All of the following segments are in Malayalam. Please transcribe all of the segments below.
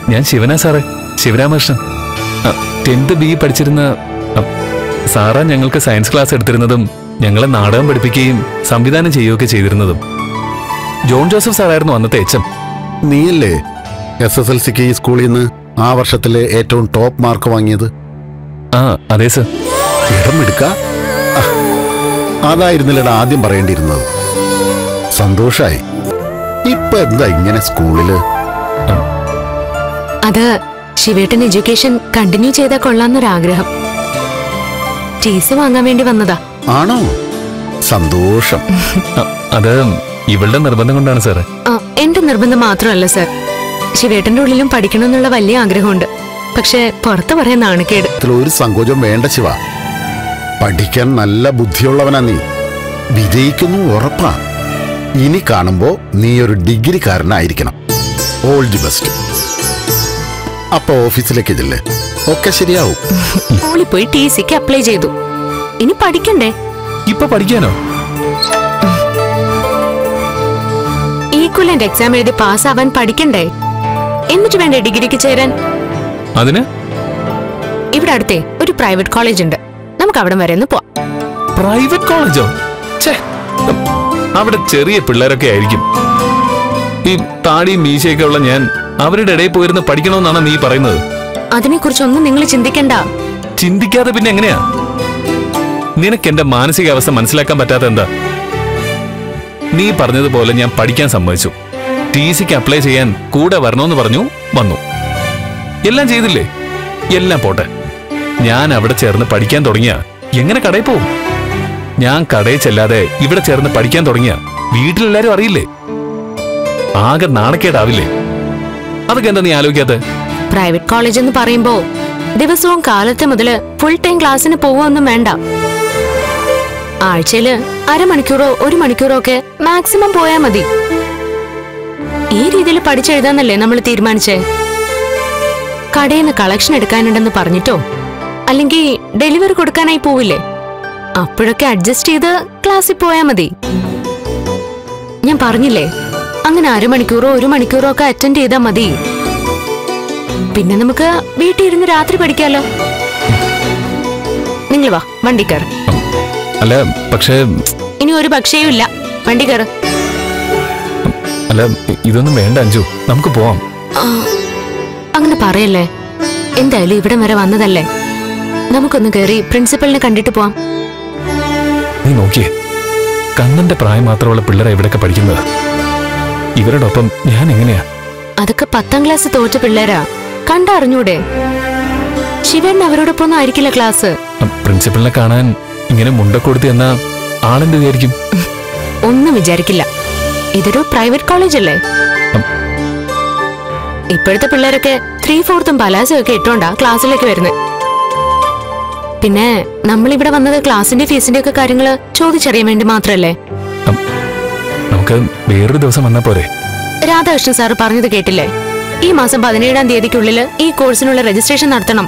ഞാൻ ശിവനാ സാറേ ശിവരാമകൃഷ്ണൻ ടെൻത്ത് ബി പഠിച്ചിരുന്ന അ, സാറാ ഞങ്ങൾക്ക് സയൻസ് ക്ലാസ് എടുത്തിരുന്നതും ഞങ്ങളെ നാടകം പഠിപ്പിക്കുകയും സംവിധാനം ചെയ്യുകയൊക്കെ ചെയ്തിരുന്നതും ജോൺ ജോസഫ് സാറായിരുന്നു അന്നത്തെ എച്ചം നീയല്ലേ എസ് എസ് എൽ സിക്ക് ഈ സ്കൂളിൽ നിന്ന് ആ വർഷത്തിലെ ഏറ്റവും ടോപ്പ് മാർക്ക് വാങ്ങിയത് ആ അതെ സർ ഇടം എടുക്ക അതായിരുന്നില്ലടാ ആദ്യം പറയേണ്ടിയിരുന്നത് സന്തോഷായി ഇപ്പൊ എന്താ ഇങ്ങനെ സ്കൂളില് അത് ശിവേട്ടൻ എഡ്യൂക്കേഷൻ കണ്ടിന്യൂ ചെയ്താൽ കൊള്ളാന്നൊരാഗ്രഹം ടി സി വാങ്ങാൻ വേണ്ടി വന്നതാ ആണോ സന്തോഷം അ, അത് ഇവളുടെ നിർബന്ധം കൊണ്ടാണ് സാറേ ആ, എന്റെ നിർബന്ധം മാത്രമല്ല സർ ശിവേട്ടന്റെ ഉള്ളിലും പഠിക്കണമെന്നുള്ള വലിയ ആഗ്രഹമുണ്ട് പക്ഷെ പുറത്തു പറയാൻ നാണക്കേട് ഇതിൽ ഒരു സങ്കോചം വേണ്ട ശിവ പഠിക്കാൻ നല്ല ബുദ്ധിയുള്ളവനാ നീ വിജയിക്കുന്നു ഉറപ്പാ ഇനി കാണുമ്പോ നീ ഒരു ഡിഗ്രിക്കാരനായിരിക്കണം ഓൾ ദി ബെസ്റ്റ് അപ്പൊ ഓഫീസിലേക്ക് ഇതില്ലേ ഒക്കെ ശരിയാവും മോളി പോയി ടി സിക്ക് അപ്ലൈ ചെയ്തു ഇനി പഠിക്കണ്ടേ ഇപ്പൊ പഠിക്കാനോ ഈക്വലന്റ് എക്സാം എഴുതി പാസ്സാവാൻ പഠിക്കണ്ടേ എന്നിട്ട് വേണ്ടേ ഡിഗ്രിക്ക് ചേരാൻ അതിന് ഇവിടെ അടുത്തേ ഒരു പ്രൈവറ്റ് കോളേജ് ഉണ്ട് നമുക്ക് അവിടെ വരെ ഒന്ന് പോവാം പ്രൈവറ്റ് കോളേജോ ഛേ ഉം, അവിടെ ചെറിയ പിള്ളേരൊക്കെ ആയിരിക്കും ഈ താടിയും മീശയൊക്കെ ഉള്ള ഞാൻ അവരുടെ ഇടയിൽ പോയിരുന്ന് പഠിക്കണമെന്നാണ് നീ പറയുന്നത് അതിനെക്കുറിച്ചൊന്നും നിങ്ങൾ ചിന്തിക്കണ്ട ചിന്തിക്കാതെ പിന്നെ എങ്ങനെയാ നിനക്ക് എന്റെ മാനസികാവസ്ഥ മനസ്സിലാക്കാൻ പറ്റാത്ത എന്താ നീ പറഞ്ഞതുപോലെ ഞാൻ പഠിക്കാൻ സമ്മതിച്ചു ടി സിക്ക് അപ്ലൈ ചെയ്യാൻ കൂടെ വരണമെന്ന് പറഞ്ഞു വന്നു എല്ലാം ചെയ്തില്ലേ എല്ലാം പോട്ടെ ഞാൻ അവിടെ ചേർന്ന് പഠിക്കാൻ തുടങ്ങിയ എങ്ങനെ കടയിൽ പോവും ഞാൻ കടയിൽ ചെല്ലാതെ ഇവിടെ ചേർന്ന് പഠിക്കാൻ തുടങ്ങിയ വീട്ടിലെല്ലാരും അറിയില്ലേ ആകെ നാണക്കേടാവില്ലേ അതൊക്കെ എന്താ നീ ആലോചിക്കാത്തെ പ്രൈവറ്റ് കോളേജ് എന്ന് പറയുമ്പോ ദിവസവും കാലത്തെ മുതല് ഫുൾ ടൈം ക്ലാസ്സിന് പോവൊന്നും വേണ്ട ആഴ്ചയില് അരമണിക്കൂറോ ഒരു മണിക്കൂറോ ഒക്കെ മാക്സിമം പോയാ മതി ഈ രീതിയിൽ പഠിച്ചെഴുതാന്നല്ലേ നമ്മൾ തീരുമാനിച്ചേ കടയിൽ നിന്ന് കളക്ഷൻ എടുക്കാനുണ്ടെന്ന് പറഞ്ഞിട്ടോ അല്ലെങ്കിൽ ഡെലിവറി കൊടുക്കാനായി പോവില്ലേ അപ്പോഴൊക്കെ അഡ്ജസ്റ്റ് ചെയ്ത് ക്ലാസ്സിൽ പോയാ മതി ഞാൻ പറഞ്ഞില്ലേ അങ്ങനെ അരമണിക്കൂറോ ഒരു മണിക്കൂറോ ഒക്കെ അറ്റൻഡ് ചെയ്താൽ മതി പിന്നെ നമുക്ക് വീട്ടിൽ ഇരുന്ന് രാത്രി പഠിക്കാലോ നിങ്ങൾ വാ വണ്ടി കയറ് അല്ല പക്ഷേ ഇനി ഒരു പക്ഷേയും ഇല്ല വണ്ടി കയറ് അല്ല ഇതൊന്നും വേണ്ട അഞ്ജു നമുക്ക് പോവാം ആ, അങ്ങനെ പറയല്ലേ എന്തായാലും ഇവിടെ വരെ വന്നതല്ലേ നമുക്കൊന്ന് കയറി പ്രിൻസിപ്പലിനെ കണ്ടിട്ട് പോവാം നീ നോക്കിയേ കണ്ണന്റെ പ്രായം മാത്രമുള്ള പിള്ളേരെ ഇവിടെയൊക്കെ പഠിക്കുന്നത് ഇവരോടൊപ്പം ഞാൻ എങ്ങനെയാ അതൊക്കെ പത്താം ക്ലാസ് തോറ്റ പിള്ളേരാ കണ്ടറിഞ്ഞൂടെ ശിവൻ അവരോടൊപ്പം ഒന്നും ആയിരിക്കില്ല ക്ലാസ് അ, പ്രിൻസിപ്പലിനെ കാണാൻ ഇങ്ങനെ മുണ്ടക്കൊടുത്ത് എന്ന ആളെന്ത് വിചാരിക്കും ഒന്നും വിചാരിക്കില്ല ഇതൊരു പ്രൈവറ്റ് കോളേജ് അല്ലേ ഉം. ഇപ്പോഴത്തെ പിള്ളേരൊക്കെ ത്രീ ഫോർത്തും പലാസും ഒക്കെ ഇട്ടോണ്ടാ ക്ലാസ്സിലേക്ക് വരുന്നത് പിന്നെ നമ്മൾ ഇവിടെ വന്നത് ക്ലാസിന്റെ ഫീസിന്റെ ഒക്കെ കാര്യങ്ങള് ചോദിച്ചറിയാൻ വേണ്ടി മാത്രല്ലേ അം, നമുക്ക് വേറൊരു ദിവസം വന്നാ പോരെ രാധാകൃഷ്ണൻ സാർ പറഞ്ഞത് കേട്ടില്ലേ ഈ മാസം പതിനേഴാം തീയതിക്കുള്ളിൽ ഈ കോഴ്സിനുള്ള രജിസ്ട്രേഷൻ നടത്തണം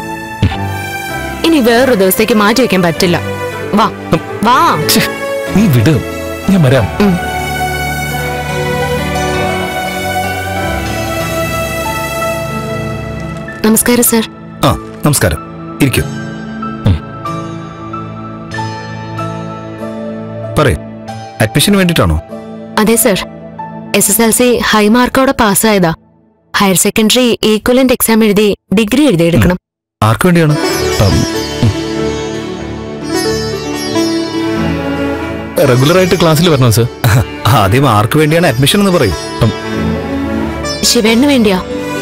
ഇനി വേറൊരു ദിവസത്തേക്ക് മാറ്റി വെക്കാൻ പറ്റില്ല വാ വാ ഛെ, നീ വിട് ഞാൻ വരാം ഉം. നമസ്കാരം സാർ ആ നമസ്കാരം ഇരിക്കൂ പറയൂ അഡ്മിഷന് വേണ്ടിയിട്ടാണോ അതെ sir S S L C high മാർക്കോടെ പാസ്സായതാ ഹയർ സെക്കൻഡറി ഈക്വലന്റ് എക്സാം എഴുതി ഡിഗ്രി എഴുതി എടുക്കണം ആർക്ക് വേണ്ടിയാണ് അം, ഉം. റെഗുലറായിട്ട് ക്ലാസ്സിൽ വരണോ സർ ആദ്യം ആർക്ക് വേണ്ടിയാണ് അഡ്മിഷൻ എന്ന് പറയൂ ശിവേണ്ണന് വേണ്ടിയാ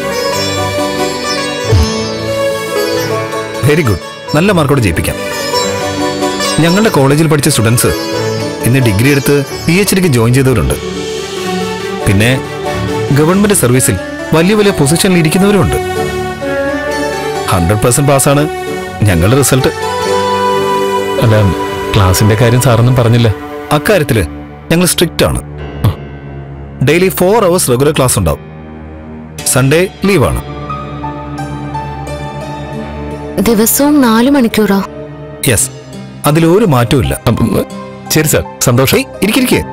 വെരി ഗുഡ് നല്ല മാർക്കോടെ ജയിപ്പിക്കാം ഞങ്ങളുടെ കോളേജിൽ പഠിച്ച സ്റ്റുഡൻസ് ഇന്ന് ഡിഗ്രി എടുത്ത് പി എച്ച് ഡിക്ക് ജോയിൻ ചെയ്തവരുണ്ട് പിന്നെ ഗവൺമെന്റ് സർവീസിൽ വലിയ വലിയ പൊസിഷനിൽ ഇരിക്കുന്നവരുമുണ്ട് ഹൺഡ്രഡ് പെർസെന്റ് പാസ്സാണ് ഞങ്ങളുടെ റിസൾട്ട് അല്ല ക്ലാസിന്റെ കാര്യം സാറൊന്നും പറഞ്ഞില്ല അക്കാര്യത്തില് ഞങ്ങൾ സ്ട്രിക്റ്റ് ആണ് daily four hours regular class ഉണ്ടാവും സൺഡേ ലീവാണ് ദിവസവും നാലു മണിക്കൂറോ യെസ് അതിലൊരു മാറ്റവും ഇല്ല അപ്പം, ശരി സാർ സന്തോഷം ഏയ്, ഇരിക്കിരിക്കെ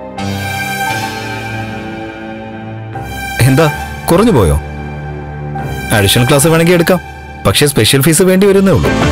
എന്താ കുറഞ്ഞു പോയോ അഡീഷണൽ ക്ലാസ് വേണമെങ്കിൽ എടുക്കാം പക്ഷേ സ്പെഷ്യൽ ഫീസ് വേണ്ടി വരുന്നേ ഉള്ളൂ